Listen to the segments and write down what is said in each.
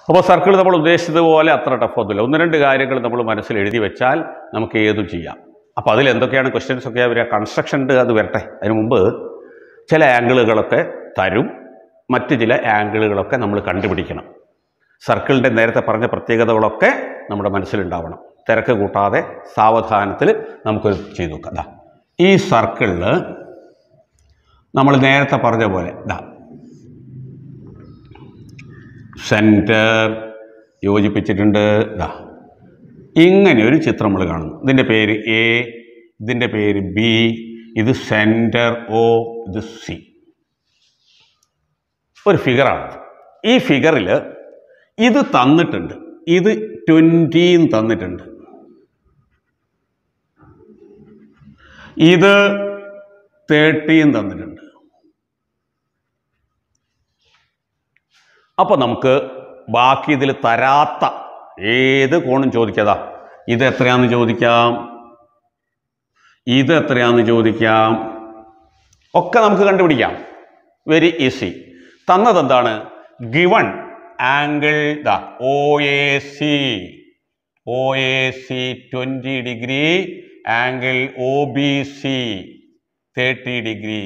അപ്പോൾ സർക്കിൾ നമ്മൾ ഉദ്ദേശിച്ചതുപോലെ അത്ര ടഫൊന്നുമില്ല ഒന്ന് രണ്ട് കാര്യങ്ങൾ നമ്മൾ മനസ്സിൽ എഴുതി വെച്ചാൽ നമുക്ക് ഏതും ചെയ്യാം അപ്പോൾ അതിൽ എന്തൊക്കെയാണ് ക്വസ്റ്റ്യൻസ് ഒക്കെ വരിക കൺസ്ട്രക്ഷൻ അത് വരട്ടെ അതിന് മുമ്പ് ചില ആംഗിളുകളൊക്കെ തരും മറ്റ് ചില ആംഗിളുകളൊക്കെ നമ്മൾ കണ്ടുപിടിക്കണം സർക്കിളിൻ്റെ നേരത്തെ പറഞ്ഞ പ്രത്യേകതകളൊക്കെ നമ്മുടെ മനസ്സിലുണ്ടാവണം തിരക്ക് കൂട്ടാതെ സാവധാനത്തിൽ നമുക്ക് ചെയ്തു നോക്കാം ദാ ഈ സർക്കിളിൽ നമ്മൾ നേരത്തെ പറഞ്ഞ പോലെ ദാ സെൻറ്റർ യോജിപ്പിച്ചിട്ടുണ്ട് ദാ ഇങ്ങനെ ഒരു ചിത്രം നമ്മൾ കാണുന്നു ഇതിൻ്റെ പേര് എ ഇതിൻ്റെ പേര് ബി ഇത് സെൻറ്റർ ഒ ഇത് സി ഒരു ഫിഗറാണ് ഈ ഫിഗറിൽ ഇത് തന്നിട്ടുണ്ട് ഇത് ട്വൻറ്റിയും തന്നിട്ടുണ്ട് ഇത് തേർട്ടിയും തന്നിട്ടുണ്ട് അപ്പോൾ നമുക്ക് ബാക്കി ഇതിൽ തരാത്ത ഏത് കോണും ചോദിക്കാതാ ഇത് എത്രയാന്ന് ചോദിക്കാം ഇത് എത്രയാന്ന് ചോദിക്കാം ഒക്കെ നമുക്ക് കണ്ടുപിടിക്കാം വെരി ഈസി തന്നത് എന്താണ് given angle the O A C O A C twenty degree angle O B C thirty degree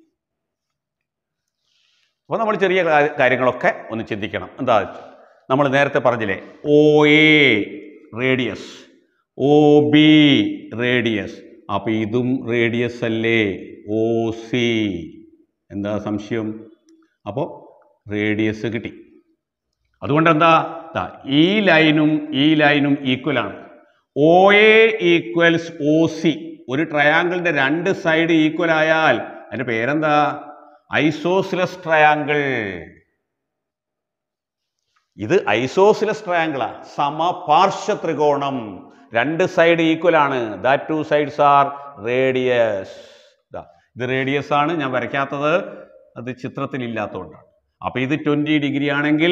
അപ്പോൾ നമ്മൾ ചെറിയ കാ- കാര്യങ്ങളൊക്കെ ഒന്ന് ചിന്തിക്കണം എന്താ നമ്മൾ നേരത്തെ പറഞ്ഞില്ലേ O A radius O B radius അപ്പോൾ ഇതും റേഡിയസ് അല്ലേ ഒ സി എന്താ സംശയം അപ്പോൾ റേഡിയസ് കിട്ടി അതുകൊണ്ട് എന്താ ദാ ഈ ലൈനും ഈ ലൈനും ഈക്വൽ ആണ് O A equals O C ഒരു ട്രയാങ്കിളിന്റെ രണ്ട് സൈഡ് ഈക്വൽ ആയാൽ അതിന്റെ പേരെന്താ ഐസോസിലസ് ട്രയാങ്കിൾ ഇത് ഐസോസിലസ് ട്രയാങ്കിളാ സമപാർശ്വ ത്രികോണം രണ്ട് സൈഡ് ഈക്വൽ ആണ് that two sides are radius ഇത് റേഡിയസ് ആണ് ഞാൻ വരയ്ക്കാത്തത് അത് ചിത്രത്തിൽ ഇല്ലാത്തതുകൊണ്ടാണ് അപ്പൊ ഇത് ട്വന്റി ഡിഗ്രി ആണെങ്കിൽ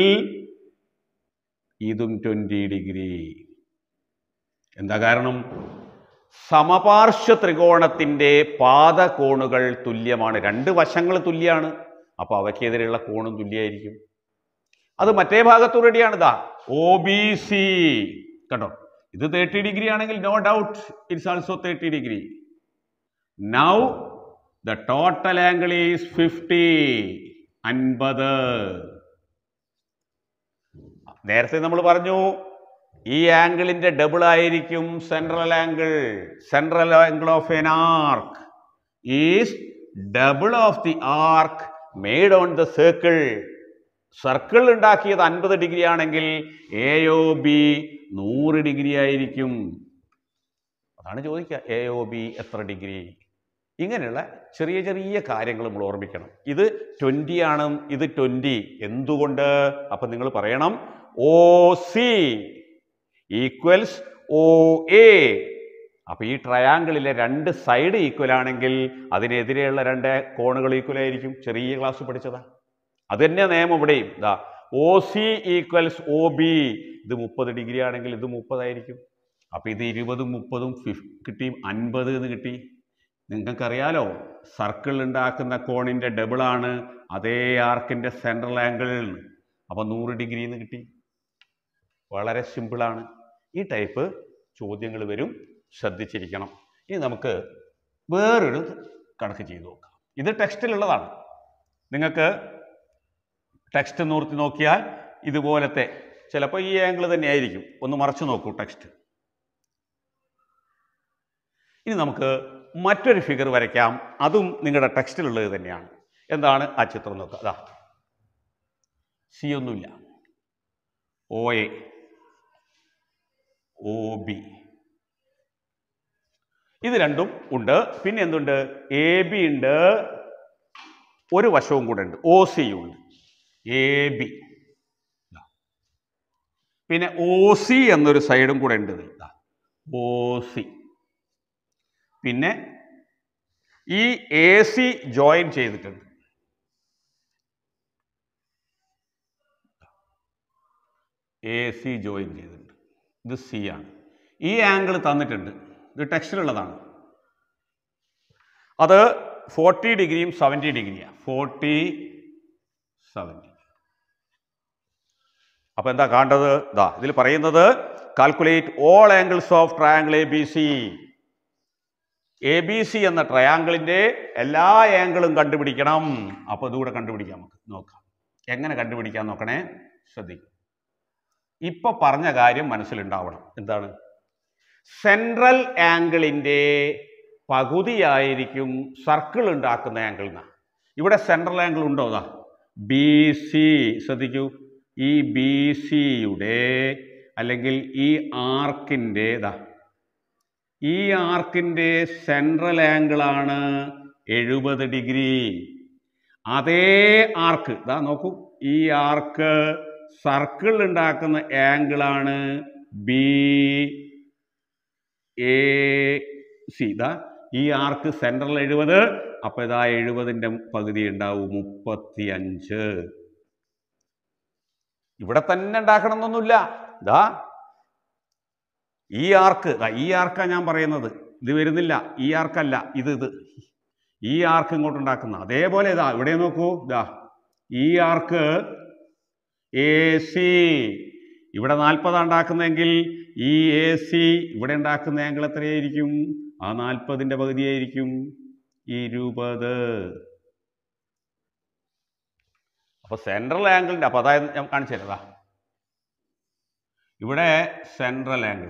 ഇതും ട്വന്റി ഡിഗ്രി എന്താ കാരണം സമപാർശ്വ ത്രികോണത്തിന്റെ പാദകോണുകൾ തുല്യമാണ് രണ്ട് വശങ്ങൾ തുല്യമാണ് അപ്പോൾ അവയ്ക്കെതിരെയുള്ള കോണും തുല്യമായിരിക്കും അത് മറ്റേ ഭാഗത്തു റെഡിയാണ് ഇതാ ഒ ബി സി കണ്ടോ ഇത് തേർട്ടി ഡിഗ്രി ആണെങ്കിൽ no doubt it's also thirty degree now the total angle is fifty അൻപത് നേരത്തെ നമ്മൾ പറഞ്ഞു ഈ ആംഗിളിന്റെ ഡബിൾ ആയിരിക്കും central angle central angle of an arc is double of the arc made on the circle circle ഉണ്ടാക്കിയത് അൻപത് ഡിഗ്രി ആണെങ്കിൽ എ ഒ ബി നൂറ് ഡിഗ്രി ആയിരിക്കും അതാണ് ചോദിക്കുക എ ഒ ബി എത്ര ഡിഗ്രി ഇങ്ങനെയുള്ള ചെറിയ ചെറിയ കാര്യങ്ങൾ നമ്മൾ ഓർമ്മിക്കണം ഇത് ട്വൻറ്റി ആണ് ഇത് ട്വൻറ്റി എന്തുകൊണ്ട് അപ്പം നിങ്ങൾ പറയണം O C equals O A അപ്പോൾ ഈ ട്രയാങ്കിളിലെ രണ്ട് സൈഡ് ഈക്വൽ ആണെങ്കിൽ അതിനെതിരെയുള്ള രണ്ട് കോണുകൾ ഈക്വൽ ആയിരിക്കും ചെറിയ ക്ലാസ് പഠിച്ചതാ അത് തന്നെ നിയമം ഇവിടെയും ഇതാ O C equals O B ഇത് മുപ്പത് ഡിഗ്രി ആണെങ്കിൽ ഇത് മുപ്പതായിരിക്കും അപ്പം ഇത് ഇരുപതും മുപ്പതും ഫിഫ് കിട്ടി അൻപത് എന്ന് കിട്ടി നിങ്ങൾക്കറിയാലോ സർക്കിൾ ഉണ്ടാക്കുന്ന കോണിൻ്റെ ഡബിളാണ് അതേ ആർക്കിൻ്റെ സെൻട്രൽ ആംഗിൾ അപ്പം നൂറ് ഡിഗ്രി എന്ന് കിട്ടി വളരെ സിമ്പിളാണ് ഈ ടൈപ്പ് ചോദ്യങ്ങൾ വരും ശ്രദ്ധിച്ചിരിക്കണം ഇനി നമുക്ക് വേറൊരു കണക്ക് ചെയ്തു നോക്കാം ഇത് ടെക്സ്റ്റിലുള്ളതാണ് നിങ്ങൾക്ക് ടെക്സ്റ്റ് നൂർത്തി നോക്കിയാൽ ഇതുപോലത്തെ ചിലപ്പോൾ ഈ ആംഗിൾ തന്നെ ആയിരിക്കും ഒന്ന് മറച്ചു നോക്കൂ ടെക്സ്റ്റ് ഇനി നമുക്ക് മറ്റൊരു ഫിഗർ വരയ്ക്കാം അതും നിങ്ങളുടെ ടെക്സ്റ്റിലുള്ളത് തന്നെയാണ് എന്താണ് ആ ചിത്രം നോക്കുക അതാ സി ഒന്നുമില്ല ഒ എ ഒ ബി ഇത് രണ്ടും ഉണ്ട് പിന്നെ എന്തുണ്ട് എ ബി ഉണ്ട് ഒരു വശവും കൂടെ ഉണ്ട് ഒ സി ഉണ്ട് എ ബി പിന്നെ ഒ സി എന്നൊരു സൈഡും കൂടെ ഉണ്ട് ഇതിൽ. ദാ. ഒ സി പിന്നെ ഈ എ സി ജോയിൻ ചെയ്തിട്ടുണ്ട് എ സി ജോയിൻ ചെയ്തിട്ടുണ്ട് ഇത് സി ആണ് ഈ ആംഗിൾ തന്നിട്ടുണ്ട് ഇത് ടെക്സ്റ്റിലുള്ളതാണ് അത് ഫോർട്ടി ഡിഗ്രിയും സെവൻറ്റി ഡിഗ്രിയാണ് ഫോർട്ടി സെവൻറ്റി അപ്പോൾ എന്താ കാണേണ്ടത് ഇതാ ഇതിൽ പറയുന്നത് calculate all angles of triangle A B C A B C എന്ന ട്രയാങ്കിളിൻ്റെ എല്ലാ ആംഗിളും കണ്ടുപിടിക്കണം അപ്പോൾ ഇതുകൂടെ കണ്ടുപിടിക്കാം നമുക്ക് നോക്കാം എങ്ങനെ കണ്ടുപിടിക്കാൻ നോക്കണേ ശ്രദ്ധിക്കും ഇപ്പൊ പറഞ്ഞ കാര്യം മനസ്സിലുണ്ടാവണം എന്താണ് സെൻട്രൽ ആംഗിളിൻ്റെ പകുതിയായിരിക്കും സർക്കിൾ ഉണ്ടാക്കുന്ന ആംഗിൾ എന്നാ ഇവിടെ സെൻട്രൽ ആംഗിൾ ഉണ്ടോ ഇതാ ബി സി ശ്രദ്ധിക്കൂ ഈ ബി സിയുടെ അല്ലെങ്കിൽ ഈ ആർക്കിൻ്റെ ഇതാ ഈ ആർക്കിൻ്റെ സെൻട്രൽ ആംഗിളാണ് എഴുപത് ഡിഗ്രി അതേ ആർക്ക് ഇതാ നോക്കൂ ഈ ആർക്ക് സർക്കിൾ ഉണ്ടാക്കുന്ന ആംഗിളാണ് ബി എ സി ഇതാ ഈ ആർക്ക് സെൻട്രൽ എഴുപത് അപ്പോൾ ഇതാ എഴുപതിൻ്റെ പകുതി ഉണ്ടാവും മുപ്പത്തി അഞ്ച് ഇവിടെ തന്നെ ഉണ്ടാക്കണം എന്നൊന്നുമില്ല ഇതാ ഈ ആർക്ക് ദാ ഈ ആർക്കാ ഞാൻ പറയുന്നത് ഇത് വരുന്നില്ല ഈ ആർക്കല്ല ഇത് ഇത് ഈ ആർക്ക് ഇങ്ങോട്ട് ഉണ്ടാക്കുന്ന അതേപോലെ ഇതാ ഇവിടെ നോക്കൂ ഇതാ ഈ ആർക്ക് എ സി ഇവിടെ നാൽപ്പതാണ് ഉണ്ടാക്കുന്നതെങ്കിൽ ഈ എ സി ഇവിടെ ഉണ്ടാക്കുന്ന ആംഗിൾ എത്രയായിരിക്കും ആ നാൽപ്പതിൻ്റെ പകുതിയായിരിക്കും ഇരുപത് അപ്പോൾ സെൻട്രൽ ആംഗിളിൻ്റെ അപ്പോൾ അതായത് ഞാൻ കാണിച്ചു തരാം ദാ. ഇവിടെ സെൻട്രൽ ആംഗിൾ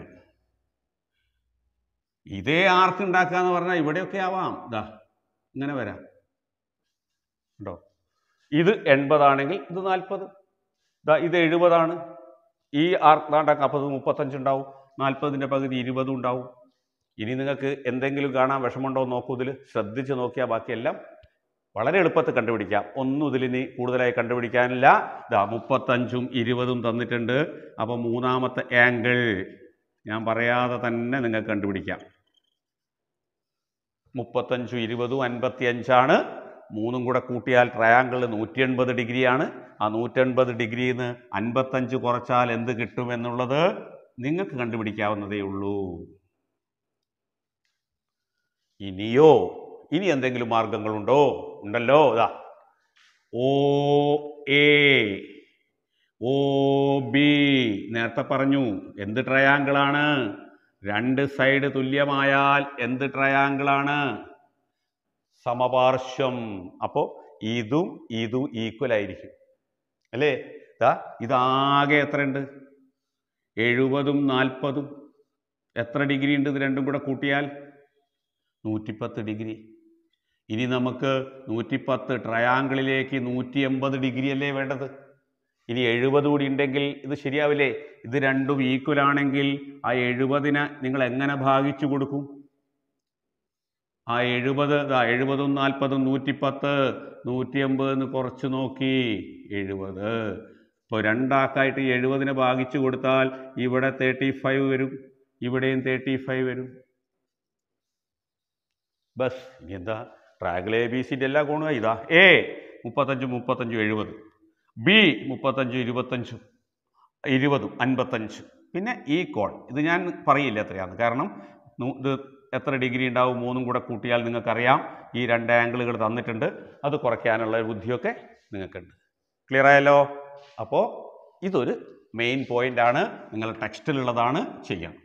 ഇതേ ആർക്ക് ഉണ്ടാക്കുക എന്ന് പറഞ്ഞാൽ ഇവിടെയൊക്കെ ആവാം ഇതാ ഇങ്ങനെ വരാം ഉണ്ടോ ഇത് എൺപതാണെങ്കിൽ ഇത് നാൽപ്പത് ഇതാ ഇത് എഴുപതാണ് ഈ ആർക്ക് ഉണ്ടാക്കാം അപ്പോൾ ഇത് മുപ്പത്തഞ്ച് ഉണ്ടാവും നാൽപ്പതിൻ്റെ പകുതി ഇരുപതും ഉണ്ടാവും ഇനി നിങ്ങൾക്ക് എന്തെങ്കിലും കാണാൻ വിഷമമുണ്ടോ എന്ന് നോക്കൂ ഇതിൽ ശ്രദ്ധിച്ച് നോക്കിയാൽ ബാക്കിയെല്ലാം വളരെ എളുപ്പത്തിൽ കണ്ടുപിടിക്കാം ഒന്നും ഇതിലിനി കൂടുതലായി കണ്ടുപിടിക്കാനില്ല ഇതാ മുപ്പത്തഞ്ചും ഇരുപതും തന്നിട്ടുണ്ട് അപ്പോൾ മൂന്നാമത്തെ ആംഗിൾ ഞാൻ പറയാതെ തന്നെ നിങ്ങൾക്ക് കണ്ടുപിടിക്കാം മുപ്പത്തഞ്ചും ഇരുപതും അൻപത്തി അഞ്ചാണ് മൂന്നും കൂടെ കൂട്ടിയാൽ ട്രയാങ്കിൾ നൂറ്റി എൺപത് ഡിഗ്രിയാണ് ആ നൂറ്റൻപത് ഡിഗ്രിയിൽ നിന്ന് അൻപത്തഞ്ച് കുറച്ചാൽ എന്ത് കിട്ടുമെന്നുള്ളത് നിങ്ങൾക്ക് കണ്ടുപിടിക്കാവുന്നതേ ഉള്ളൂ ഇനിയോ ഇനി എന്തെങ്കിലും മാർഗങ്ങളുണ്ടോ ഉണ്ടല്ലോ ഇതാ ഓ എ ഓ ബി നേരത്തെ പറഞ്ഞു എന്ത് ട്രയാങ്കിളാണ് രണ്ട് സൈഡ് തുല്യമായാൽ എന്ത് ട്രയാങ്കിളാണ് സമപാർശ്വം അപ്പോൾ ഇതും ഇതും ഈക്വൽ ആയിരിക്കും അല്ലേ ഇതാ ഇതാകെ എത്രയുണ്ട് എഴുപതും നാൽപ്പതും എത്ര ഡിഗ്രി ഉണ്ട് ഇത് രണ്ടും കൂടെ കൂട്ടിയാൽ നൂറ്റിപ്പത്ത് ഡിഗ്രി ഇനി നമുക്ക് നൂറ്റിപ്പത്ത് ട്രയാങ്കിളിലേക്ക് നൂറ്റി എൺപത് ഡിഗ്രി അല്ലേ വേണ്ടത് ഇനി എഴുപത് കൂടി ഉണ്ടെങ്കിൽ ഇത് ശരിയാവില്ലേ ഇത് രണ്ടും ഈക്വൽ ആണെങ്കിൽ ആ എഴുപതിനെ നിങ്ങൾ എങ്ങനെ ഭാഗിച്ചു കൊടുക്കും ആ എഴുപത് ആ എഴുപതും നാൽപ്പതും നൂറ്റിപ്പത്ത് നൂറ്റി എൺപത് എന്ന് കുറച്ച് നോക്കി എഴുപത് ഇപ്പോൾ രണ്ടാക്കായിട്ട് ഈ എഴുപതിനെ ഭാഗിച്ചു കൊടുത്താൽ ഇവിടെ തേർട്ടി ഫൈവ് വരും ഇവിടെയും തേർട്ടി ഫൈവ് വരും ബസ് ഇനി എന്താ ട്രാങ്കിൾ എ ബി സിൻ്റെ എല്ലാ കോണും ഇതാ എ മുപ്പത്തഞ്ചും മുപ്പത്തഞ്ചും എഴുപത് ബി മുപ്പത്തഞ്ചും ഇരുപത്തഞ്ചും ഇരുപതും അൻപത്തഞ്ച് പിന്നെ ഈ കോൺ ഇത് ഞാൻ പറയില്ല എത്രയാണ് കാരണം നൂ- ഇത് എത്ര ഡിഗ്രി ഉണ്ടാവും മൂന്നും കൂടെ കൂട്ടിയാൽ നിങ്ങൾക്കറിയാം ഈ രണ്ട് ആംഗിളുകൾ തന്നിട്ടുണ്ട് അത് കുറയ്ക്കാനുള്ള ഒരു ബുദ്ധിയൊക്കെ നിങ്ങൾക്കുണ്ട് ക്ലിയർ ആയല്ലോ അപ്പോൾ ഇതൊരു മെയിൻ പോയിൻ്റാണ് നിങ്ങൾ ടെക്സ്റ്റിലുള്ളതാണ് ചെയ്യണം